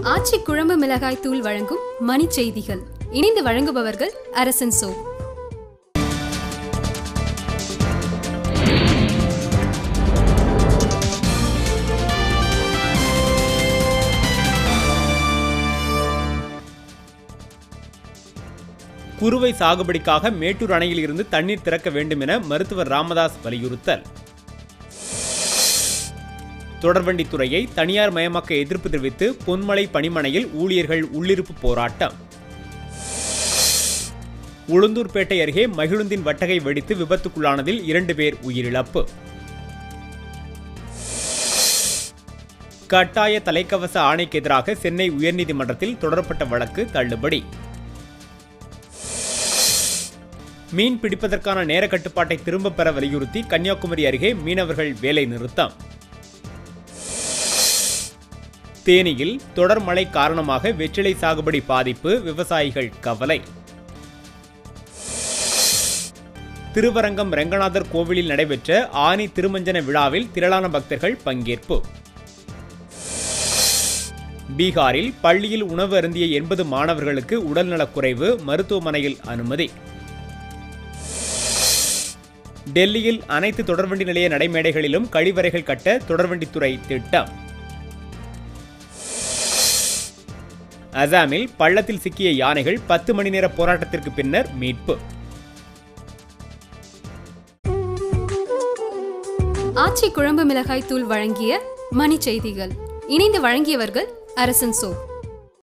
ஆச்சி குழம்பு மிளகாய் தூள் வழங்கும் மணி செய்திகள் இணைந்து வழங்குபவர்கள் அரசன் சோ குறுவை சாகுபடிக்காக மேட்டூர் அணையில் இருந்து தண்ணீர் திறக்க வேண்டும் என மருத்துவர் ராமதாஸ் வலியுறுத்தல் தொடர்வண்டித்துறையை தனியார் மயமாக்க எதிர்ப்பு தெரிவித்து பொன்மலை பணிமனையில் ஊழியர்கள் உள்ளிருப்பு போராட்டம் உளுந்தூர்பேட்டை அருகே மகிழுந்தின் வட்டகை வெடித்து விபத்துக்குள்ளானதில் இரண்டு பேர் உயிரிழப்பு கட்டாய தலைக்கவச ஆணைக்கு எதிராக சென்னை உயர்நீதிமன்றத்தில் தொடரப்பட்ட வழக்கு தள்ளுபடி மீன் பிடிப்பதற்கான நேர கட்டுப்பாட்டை திரும்பப் பெற வலியுறுத்தி கன்னியாகுமரி அருகே மீனவர்கள் வேலை நிறுத்தம் தேனியில் தொடர் மழை காரணமாக வெற்றிலை சாகுபடி பாதிப்பு விவசாயிகள் கவலை திருவரங்கம் ரெங்கநாதர் கோவிலில் நடைபெற்ற ஆனி திருமஞ்சன விழாவில் திரளான பக்தர்கள் பங்கேற்பு பீகாரில் பள்ளியில் உணவு அருந்திய எண்பது மாணவர்களுக்கு உடல்நலக்குறைவு மருத்துவமனையில் அனுமதி டெல்லியில் அனைத்து தொடர்வண்டி நிலைய நடைமேடைகளிலும் கழிவறைகள் கட்ட தொடர்வண்டித்துறை திட்டம் அசாமில் பள்ளத்தில் சிக்கிய யானைகள் பத்து மணி நேர போராட்டத்திற்கு பின்னர் மீட்பு ஆச்சி குழம்பு மிளகாய் தூள் வழங்கிய மணி செய்திகள் இணைந்து வழங்கியவர்கள் அரசன் சோ